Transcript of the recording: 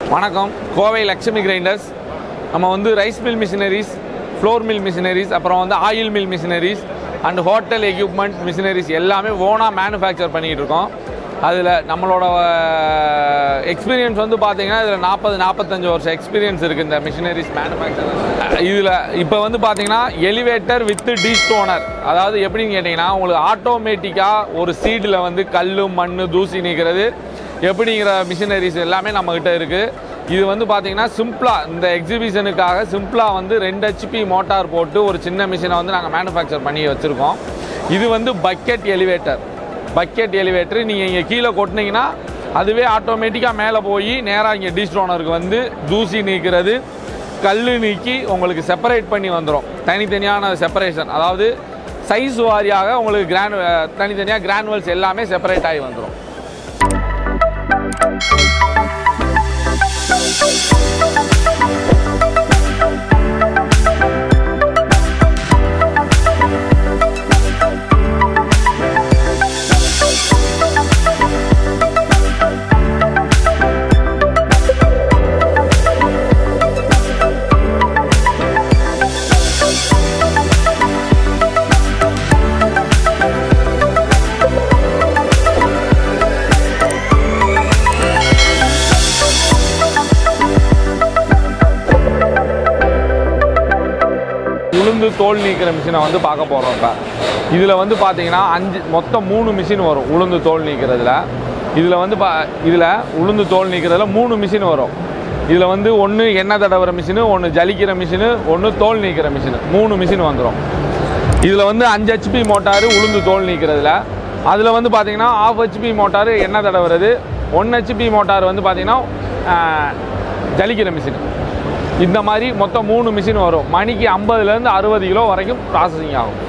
வணக்கம் கோவை லக்ஷ்மி கிரைண்டர்ஸ் நம்ம வந்து rice mill machineries flour mill machineries அப்புறம் வந்து oil mill machineries and hotel equipment machineries எல்லாமே ஓனாக மேனுஃபேக்சர் பண்ணிகிட்டு இருக்கோம் அதில் நம்மளோட எக்ஸ்பீரியன்ஸ் வந்து பார்த்தீங்கன்னா இதில் நாற்பது நாற்பத்தஞ்சு வருஷம் எக்ஸ்பீரியன்ஸ் இருக்குது இந்த மிஷினரிஸ் மேனுஃபேக்சர் இதில் இப்போ வந்து பார்த்தீங்கன்னா எலிவேட்டர் வித் டீஸ்டோனர் அதாவது எப்படின்னு கேட்டிங்கன்னா உங்களுக்கு ஆட்டோமேட்டிக்காக ஒரு சீடில் வந்து கல் மண் தூசி நீக்கிறது எப்படிங்கிற மிஷினரிஸ் எல்லாமே நம்மக்கிட்ட இருக்குது இது வந்து பார்த்தீங்கன்னா சிம்பிளாக இந்த எக்ஸிபிஷனுக்காக சிம்பிளாக வந்து ரெண்டு ஹெச்பி மோட்டார் போட்டு ஒரு சின்ன மிஷினை வந்து நாங்கள் மேனுஃபேக்சர் பண்ணி வச்சுருக்கோம் இது வந்து பக்கெட் எலிவேட்டர் பக்கெட் எலிவேட்டர் நீங்கள் இங்கே கீழே கொட்டினீங்கன்னா அதுவே ஆட்டோமேட்டிக்காக மேலே போய் நேராக இங்கே டீஸ்டோனருக்கு வந்து தூசி நீக்கிறது கல் நீக்கி உங்களுக்கு செப்பரேட் பண்ணி வந்துடும் தனித்தனியான செப்பரேஷன் அதாவது சைஸ் வாரியாக உங்களுக்கு கிரான் தனித்தனியாக கிரானுவல்ஸ் எல்லாமே செப்பரேட் ஆகி வந்துடும் உளுந்து தோல் நீக்கிற மிஷினை வந்து பார்க்க போகிறோம் இப்போ இதில் வந்து பார்த்தீங்கன்னா அஞ்சு மொத்தம் மூணு மிஷின் வரும் உளுந்து தோல் நீக்கிறதுல இதில் வந்து பா இதில் உளுந்து தோல் நீக்கிறதுல மூணு மிஷின் வரும் இதில் வந்து ஒன்று எண்ணெய் தடவுற மிஷினு ஒன்று ஜலிக்கிற மிஷினு ஒன்று தோல் நீக்கிற மிஷினு மூணு மிஷின் வந்துடும் இதில் வந்து அஞ்சு ஹெச்பி மோட்டாரு உளுந்து தோல் நீக்கிறதுல அதில் வந்து பார்த்தீங்கன்னா ஆஃப் ஹெச்பி மோட்டாரு எண்ணெய் தடவுறது ஒன் ஹெச்பி மோட்டார் வந்து பார்த்தீங்கன்னா ஆஹ், ஜலிக்கிற மிஷின் இந்த மாதிரி மொத்தம் மூணு மிஷின் வரும் மணிக்கு ஐம்பதுலேருந்து அறுபது கிலோ வரைக்கும் ப்ராசஸிங் ஆகும்